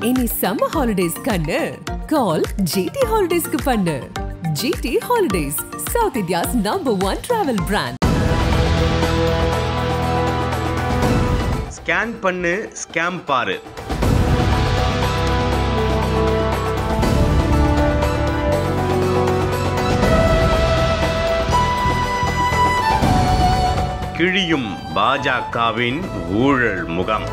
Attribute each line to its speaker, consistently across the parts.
Speaker 1: இனி summer holidays கண்ணு கால் GT ஹாலிடேஸ்க்கு பண்ணு GT holidays south India's number one travel brand
Speaker 2: scan பண்ணு ஸ்கேம் பாரு கிழியும் பாஜகவின் ஊழல் முகம்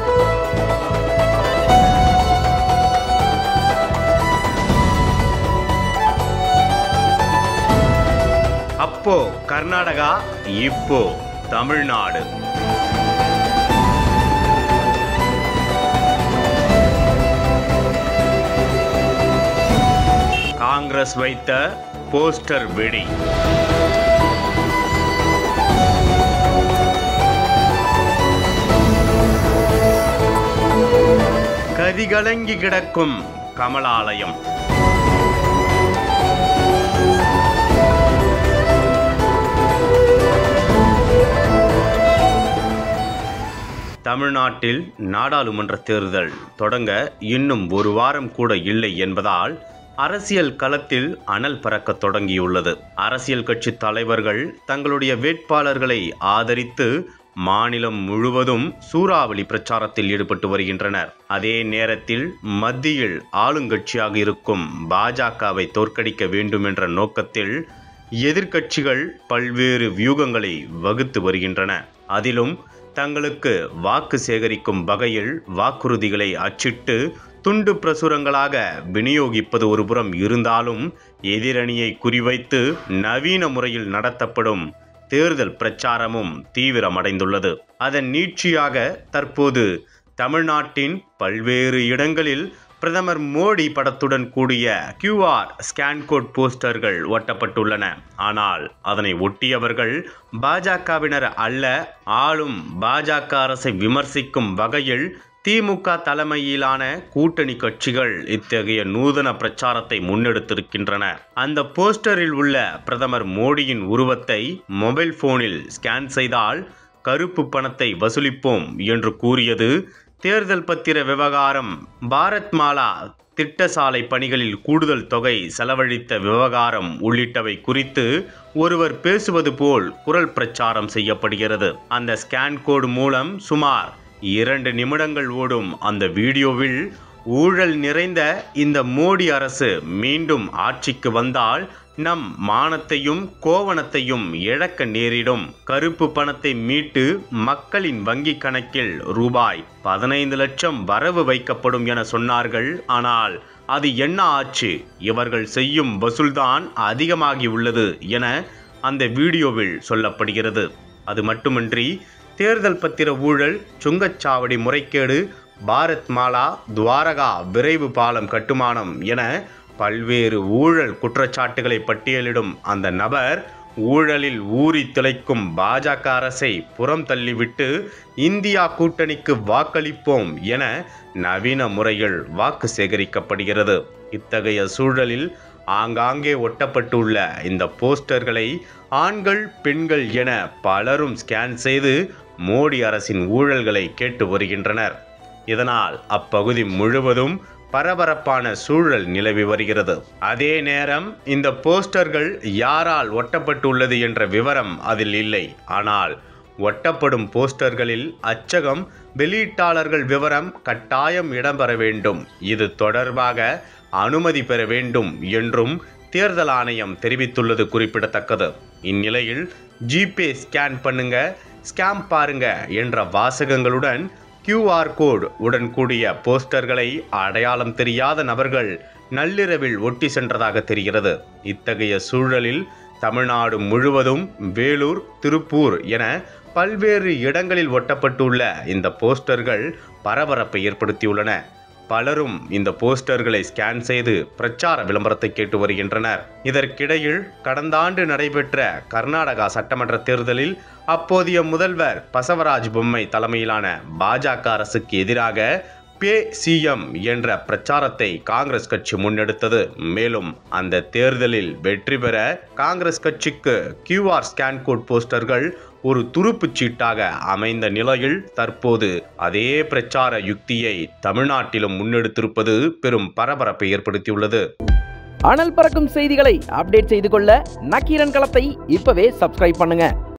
Speaker 2: அப்போ கர்நாடகா இப்போ தமிழ்நாடு காங்கிரஸ் வைத்த போஸ்டர் வெடி கதிகலங்கி கிடக்கும் கமலாலயம் தமிழ்நாட்டில் நாடாளுமன்ற தேர்தல் தொடங்க இன்னும் ஒரு வாரம் கூட இல்லை என்பதால் அரசியல் களத்தில் அனல் பறக்கத் தொடங்கியுள்ளது அரசியல் கட்சி தலைவர்கள் தங்களுடைய வேட்பாளர்களை ஆதரித்து மாநிலம் முழுவதும் சூறாவளி பிரச்சாரத்தில் ஈடுபட்டு வருகின்றனர் அதே நேரத்தில் மத்தியில் ஆளுங்கட்சியாக இருக்கும் பாஜகவை தோற்கடிக்க வேண்டும் என்ற நோக்கத்தில் எதிர்க்கட்சிகள் பல்வேறு வியூகங்களை வகுத்து வருகின்றன அதிலும் தங்களுக்கு வாக்கு சேகரிக்கும் வகையில் வாக்குறுதிகளை அச்சிட்டு துண்டு பிரசுரங்களாக விநியோகிப்பது ஒருபுறம் இருந்தாலும் எதிரணியை குறிவைத்து நவீன முறையில் நடத்தப்படும் தேர்தல் பிரச்சாரமும் தீவிரமடைந்துள்ளது அதன் நீட்சியாக தற்போது தமிழ்நாட்டின் பல்வேறு இடங்களில் பிரதமர் மோடி படத்துடன் கூடிய கியூஆர் ஸ்கேன் கோட் போஸ்டர்கள் ஒட்டப்பட்டுள்ளன ஆனால் அதனை ஒட்டியவர்கள் பாஜகவினர் அல்ல ஆளும் பாஜக அரசை விமர்சிக்கும் வகையில் திமுக தலைமையிலான கூட்டணி கட்சிகள் இத்தகைய நூதன பிரச்சாரத்தை முன்னெடுத்திருக்கின்றன அந்த போஸ்டரில் உள்ள பிரதமர் மோடியின் உருவத்தை மொபைல் போனில் ஸ்கேன் செய்தால் கருப்பு பணத்தை வசூலிப்போம் என்று கூறியது தேர்தல் பத்திர விவகாரம் பாரத் மாலா திட்டசாலை பணிகளில் கூடுதல் தொகை செலவழித்த விவகாரம் உள்ளிட்டவை குறித்து ஒருவர் பேசுவது போல் குரல் பிரச்சாரம் செய்யப்படுகிறது அந்த ஸ்கேன் கோடு மூலம் சுமார் இரண்டு நிமிடங்கள் ஓடும் அந்த வீடியோவில் ஊழல் நிறைந்த இந்த மோடி அரசு மீண்டும் ஆட்சிக்கு வந்தால் நம் மானத்தையும் கோவணத்தையும் இழக்க நேரிடும் கருப்பு பணத்தை மீட்டு மக்களின் வங்கி கணக்கில் ரூபாய் பதினைந்து லட்சம் வரவு வைக்கப்படும் என சொன்னார்கள் ஆனால் அது என்ன ஆச்சு இவர்கள் செய்யும் வசூல்தான் அதிகமாகி உள்ளது என அந்த வீடியோவில் சொல்லப்படுகிறது அது மட்டுமின்றி தேர்தல் பத்திர ஊழல் சுங்கச்சாவடி முறைகேடு பாரத் மாலா துவாரகா விரைவு பாலம் கட்டுமானம் என பல்வேறு ஊழல் குற்றச்சாட்டுகளை பட்டியலிடும் அந்த நபர் ஊழலில் ஊறி திளைக்கும் பாஜக அரசை புறம் தள்ளிவிட்டு இந்தியா கூட்டணிக்கு வாக்களிப்போம் என நவீன முறையில் வாக்கு சேகரிக்கப்படுகிறது இத்தகைய சூழலில் ஆங்காங்கே ஒட்டப்பட்டுள்ள இந்த போஸ்டர்களை ஆண்கள் பெண்கள் என பலரும் ஸ்கேன் செய்து மோடி அரசின் ஊழல்களை கேட்டு வருகின்றனர் இதனால் அப்பகுதி முழுவதும் பரபரப்பான சூழல் நிலவி வருகிறது அதே நேரம் இந்த போஸ்டர்கள் யாரால் ஒட்டப்பட்டுள்ளது என்ற விவரம் அதில் இல்லை ஆனால் ஒட்டப்படும் போஸ்டர்களில் அச்சகம் வெளியீட்டாளர்கள் விவரம் கட்டாயம் இடம்பெற வேண்டும் இது தொடர்பாக அனுமதி பெற வேண்டும் என்றும் தேர்தல் ஆணையம் தெரிவித்துள்ளது குறிப்பிடத்தக்கது இந்நிலையில் ஜிபே ஸ்கேன் பண்ணுங்க ஸ்கேம் பாருங்க என்ற வாசகங்களுடன் QR கோட் உடன் கூடிய போஸ்டர்களை அடையாளம் தெரியாத நபர்கள் நள்ளிரவில் ஒட்டி சென்றதாக தெரிகிறது இத்தகைய சூழலில் தமிழ்நாடு முழுவதும் வேலூர் திருப்பூர் என பல்வேறு இடங்களில் ஒட்டப்பட்டுள்ள இந்த போஸ்டர்கள் பரபரப்பை ஏற்படுத்தியுள்ளன பலரும் இந்த போஸ்டர்களை ஸ்கேன் செய்து பிரச்சார விளம்பரத்தை கேட்டு வருகின்றனர் இதற்கிடையில் கடந்த ஆண்டு நடைபெற்ற கர்நாடகா சட்டமன்ற தேர்தலில் அப்போதைய முதல்வர் பசவராஜ் பொம்மை தலைமையிலான பாஜக அரசுக்கு எதிராக பே சிஎம் என்ற பிரச்சாரத்தை காங்கிரஸ் கட்சி முன்னெடுத்தது மேலும் அந்த தேர்தலில் வெற்றி பெற காங்கிரஸ் கட்சிக்கு கியூஆர் ஸ்கேன் கோட் போஸ்டர்கள் ஒரு துருப்புச் சீட்டாக அமைந்த நிலையில் தற்போது அதே பிரச்சார யுக்தியை தமிழ்நாட்டிலும் முன்னெடுத்திருப்பது பெரும் பரபரப்பை ஏற்படுத்தியுள்ளது
Speaker 3: அனல் பறக்கும் செய்திகளை அப்டேட் செய்து கொள்ள நக்கீரன் களத்தை இப்பவே சப்ஸ்கிரைப் பண்ணுங்க